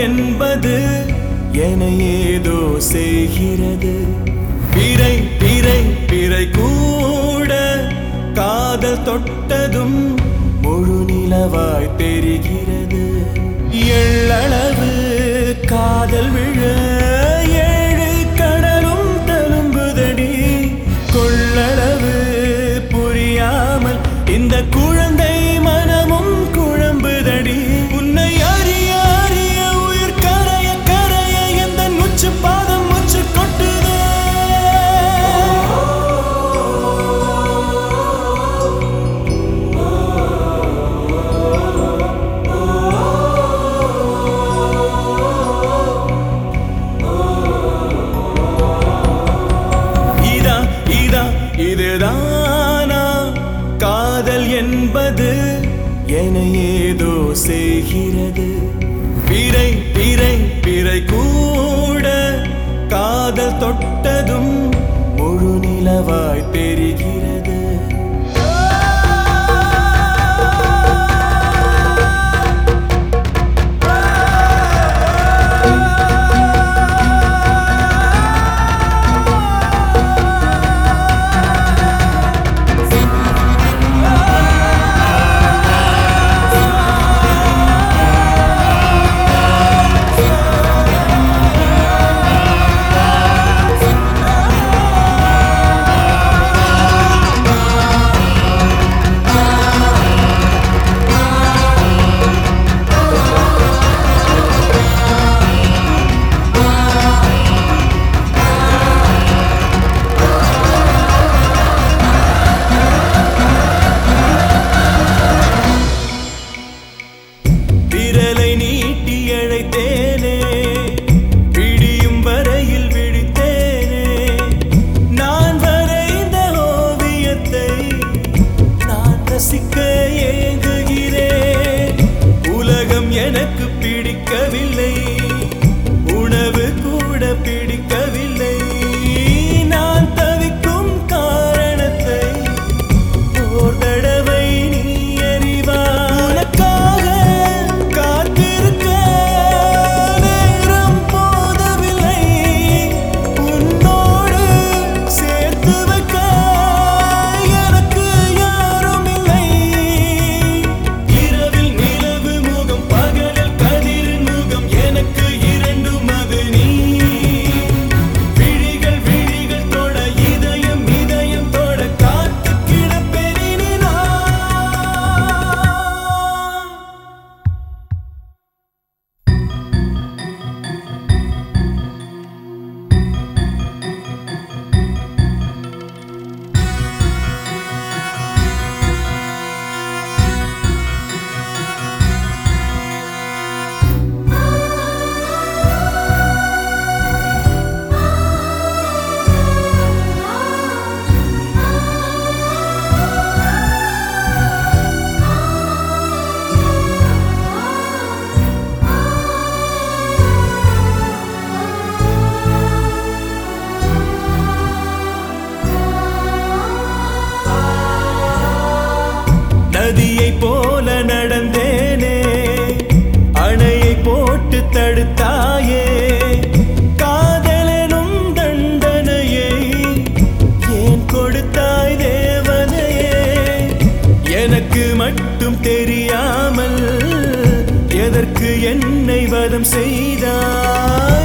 என்பது என ஏதோ செய்கிறது பிறை பிறை பிறை கூட காதல் தொட்டதும் முழு நிலவாய் தெரிகிறது எள்ளளவு காதல் விழ ஏழு கடலும் தழும்புதடி கொள்ளளவு புரியாமல் இந்த குழந்தை மனமும் குழம்புதடி உன்னை அறிய அறிய உயிர் கரைய கரைய எந்த முச்சு பாதம் முச்சு கொட்டுதே இதா இதா இதுதானா காதல் என்பது என ஏதோ செய்கிறது பிறை பிறை பிறை கூட காதல் தொட்டதும் முழு நிலவாய் தெரிகிறது விரலை நீட்டி அழைத்தேனே விடியும் வரையில் விழித்தேனே நான் வரைந்த ஓவியத்தை நான் ரசிக்க ஏங்குகிறேன் உலகம் எனக்கு பிடிக்கவில்லை உணவு கூட பிடிக்கவில்லை நான் தவிக்கும் காரணத்தை ஓர் தடவை நீ அறிவாய். உனக்காக காத்திருக்க நேரம் போதவில்லை. உன்னோடு சேர்த்து வைக்க எனக்கு யாரும் இல்லை. இரவில் நிலவு முகம், பகலில் கதிரின் முகம், எனக்கு இரண்டும் அது நீ விழிகள் விழிகள் தொட இதயம் இதயம் தொட காத்து கிடப்பெறினி நான் நதியை போல நடந்தேனே அணையை போட்டு தடுத்தாயே காதலெனும் தண்டனையை ஏன் கொடுத்தாய் தேவனையே எனக்கு மட்டும் தெரியாமல் எதற்கு என்னை வதம் செய்தாய்